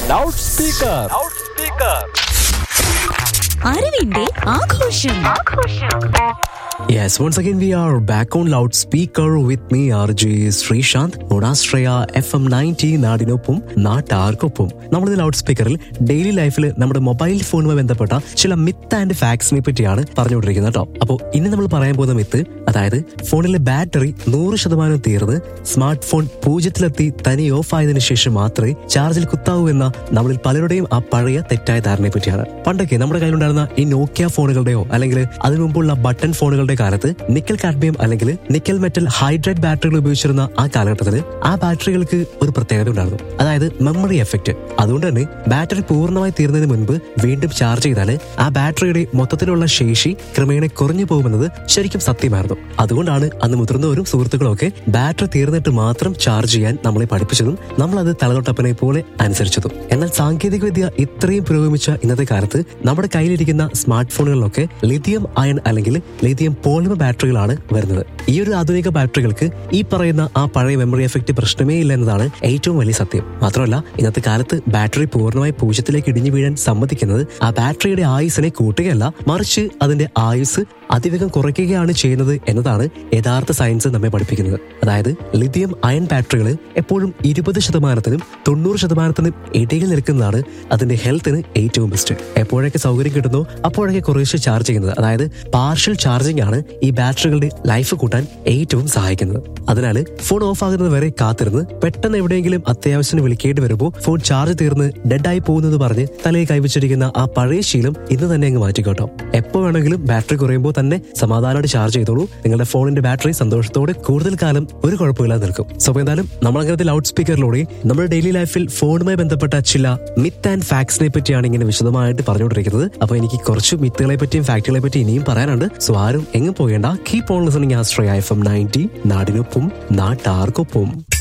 loud speaker അറിവിന്റെ ആഘോഷം Yes, once again we are back on loudspeaker with me RJ Sreesanth ഗുണാശ്രയ F M ninety നാടിനൊപ്പം നാട്ടാർക്കൊപ്പം നമ്മൾ ലൗഡ് സ്പീക്കറിൽ ഡെയിലി ലൈഫിൽ നമ്മുടെ മൊബൈൽ ഫോണുമായി ബന്ധപ്പെട്ട ചില മിത്ത് ആൻഡ് ഫാക്സിനെ പറ്റിയാണ് പറഞ്ഞുകൊണ്ടിരിക്കുന്നത് കേട്ടോ അപ്പോൾ ഇനി നമ്മൾ പറയാൻ പോകുന്ന മിത്ത് അതായത് ഫോണിലെ ബാറ്ററി നൂറ് ശതമാനം തീർന്ന് സ്മാർട്ട് ഫോൺ പൂജ്യത്തിലെത്തി തനി ഓഫ് ആയതിനു ശേഷം മാത്രമേ ചാർജിൽ കുത്താവൂ എന്ന നമ്മളിൽ പലരുടെയും ആ പഴയ തെറ്റായ ധാരണയെ പറ്റിയാണ് പണ്ടൊക്കെ നമ്മുടെ കയ്യിലുണ്ടായിരുന്ന ഈ നോക്കിയ ഫോണുകളുടെയോ അല്ലെങ്കിൽ അതിനു മുമ്പുള്ള ബട്ടൺ ഫോണുകളുടെ കാലത്ത് നിക്കൽ കാഡ്മിയം അല്ലെങ്കിൽ നിക്കൽ മെറ്റൽ ഹൈഡ്രേറ്റ് ബാറ്ററികൾ ഉപയോഗിച്ചിരുന്ന ആ കാലഘട്ടത്തിൽ ആ ബാറ്ററികൾക്ക് ഒരു പ്രത്യേകത ഉണ്ടായിരുന്നു അതായത് മെമ്മറി എഫക്റ്റ് അതുകൊണ്ട് തന്നെ ബാറ്ററി പൂർണ്ണമായി തീർന്നതിന് മുൻപ് വീണ്ടും ചാർജ് ചെയ്താൽ ആ ബാറ്ററിയുടെ മൊത്തത്തിലുള്ള ശേഷി ക്രമേണ കുറഞ്ഞു പോകുമെന്നത് ശരിക്കും സത്യമായിരുന്നു അതുകൊണ്ടാണ് അന്ന് മുതിർന്നവരും സുഹൃത്തുക്കളും ഒക്കെ ബാറ്ററി തീർന്നിട്ട് മാത്രം ചാർജ് ചെയ്യാൻ നമ്മളെ പഠിപ്പിച്ചതും നമ്മൾ അത് തലതൊട്ടപ്പനെ പോലെ അനുസരിച്ചതും എന്നാൽ സാങ്കേതിക വിദ്യ ഇത്രയും പുരോഗമിച്ച ഇന്നത്തെ കാലത്ത് നമ്മുടെ കയ്യിലിരിക്കുന്ന സ്മാർട്ട് ഫോണുകളിലൊക്കെ ലിഥിയം അയൺ അല്ലെങ്കിൽ ലിഥിയം പോളിമർ ബാറ്ററികളാണ് വരുന്നത് ഈ ഒരു ആധുനിക ബാറ്ററികൾക്ക് ഈ പറയുന്ന ആ പഴയ മെമ്മറി എഫക്റ്റ് പ്രശ്നമേ ഇല്ല എന്നതാണ് ഏറ്റവും വലിയ സത്യം മാത്രമല്ല ഇന്നത്തെ കാലത്ത് ബാറ്ററി പൂർണ്ണമായി പൂജ്യത്തിലേക്ക് ഇടിഞ്ഞു വീഴാൻ സമ്മതിക്കുന്നത് ആ ബാറ്ററിയുടെ ആയുസിനെ കൂട്ടുകയല്ല മറിച്ച് അതിന്റെ ആയുസ് അതിവേഗം കുറയ്ക്കുകയാണ് ചെയ്യുന്നത് എന്നതാണ് യഥാർത്ഥ സയൻസ് നമ്മെ പഠിപ്പിക്കുന്നത് അതായത് ലിഥിയം അയൺ ബാറ്ററികൾ എപ്പോഴും ഇരുപത് ശതമാനത്തിനും തൊണ്ണൂറ് ശതമാനത്തിനും ഇടയിൽ നിൽക്കുന്നതാണ് അതിന്റെ ഹെൽത്തിന് ഏറ്റവും ബെസ്റ്റ് എപ്പോഴൊക്കെ സൗകര്യം കിട്ടുന്നോ അപ്പോഴൊക്കെ കുറേശ്ശെ ചാർജ് ചെയ്യുന്നത് അതായത് പാർഷ്യൽ ചാർജിംഗ് ആണ് ഈ ബാറ്ററികളുടെ ലൈഫ് കൂട്ടാൻ ഏറ്റവും സഹായിക്കുന്നത് അതിനാൽ ഫോൺ ഓഫ് ആകുന്നത് വരെ കാത്തിരുന്ന് പെട്ടെന്ന് എവിടെയെങ്കിലും അത്യാവശ്യത്തിന് വിളിക്കേണ്ടി വരുമ്പോൾ ഫോൺ ചാർജ് തീർന്ന് ഡെഡായി പോകുന്നത് പറഞ്ഞ് തലയിൽ കൈവച്ചിരിക്കുന്ന ആ പഴയ ശീലം ഇന്ന് തന്നെ അങ്ങ് മാറ്റിക്കോട്ടോ എപ്പോ വേണമെങ്കിലും ബാറ്ററി കുറയുമ്പോൾ തന്നെ സമാധാനമായിട്ട് ചാർജ് ചെയ്തോളൂ നിങ്ങളുടെ ഫോണിന്റെ ബാറ്ററി സന്തോഷത്തോടെ കൂടുതൽ കാലം ഒരു കുഴപ്പമില്ലാതെ നിൽക്കും സോ അപ്പൊ എന്തായാലും നമ്മൾ അങ്ങനത്തെ ലൗഡ് സ്പീക്കറിലൂടെ നമ്മുടെ ഡെയിലി ലൈഫിൽ ഫോണുമായി ബന്ധപ്പെട്ട ചില മിത്ത് ആൻഡ് ഫാക്ട്സിനെ പറ്റിയാണ് ഇങ്ങനെ വിശദമായിട്ട് പറഞ്ഞുകൊണ്ടിരിക്കുന്നത് അപ്പൊ എനിക്ക് കുറച്ച് മിത്തുകളെ പറ്റിയും ഫാക്ടുകളെ പറ്റി ഇനിയും പറയാനുണ്ട് സോ ആരും എങ്ങും പോകേണ്ട keep on listening Ashraya F M ninety നാടിനൊപ്പം നാട്ടാർക്കൊപ്പം